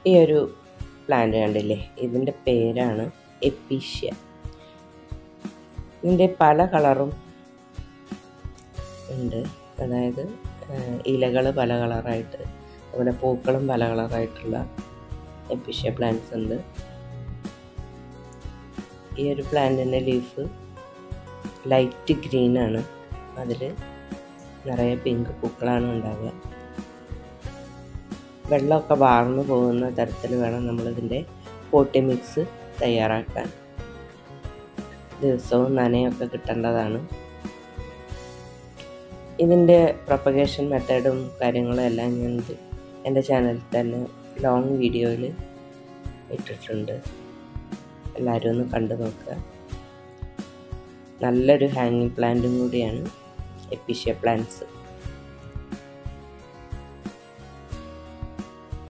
ഈ ഒരു പ്ലാന്റ് കണ്ടില്ലേ ഇതിൻ്റെ പേരാണ് എപ്പീഷ്യ ഇതിൻ്റെ പല കളറും ഉണ്ട് അതായത് ഇലകൾ പല കളറായിട്ട് അതുപോലെ പൂക്കളും പല കളറായിട്ടുള്ള എപ്പിഷ്യ പ്ലാന്റ്സ് ഉണ്ട് ഈ ഒരു പ്ലാന്റിൻ്റെ ലീഫ് ലൈറ്റ് ഗ്രീൻ ആണ് അതിൽ നിറയെ പിങ്ക് പൂക്കളാണ് ഉണ്ടാവുക വെള്ളമൊക്കെ വാർന്നു പോകുന്ന തരത്തിൽ വേണം നമ്മളിതിൻ്റെ പോട്ടി മിക്സ് തയ്യാറാക്കാൻ ദിവസവും നനയൊക്കെ കിട്ടേണ്ടതാണ് ഇതിൻ്റെ പ്രൊപ്പഗേഷൻ മെത്തേഡും കാര്യങ്ങളും എല്ലാം ഞാൻ ഇത് എൻ്റെ ചാനലിൽ തന്നെ ലോങ് വീഡിയോയിൽ ഇട്ടിട്ടുണ്ട് എല്ലാവരും ഒന്ന് കണ്ടു നോക്കുക നല്ലൊരു ഹാങ്ങിങ് പ്ലാന്റും കൂടിയാണ് എപ്പിഷ്യ പ്ലാന്റ്സ്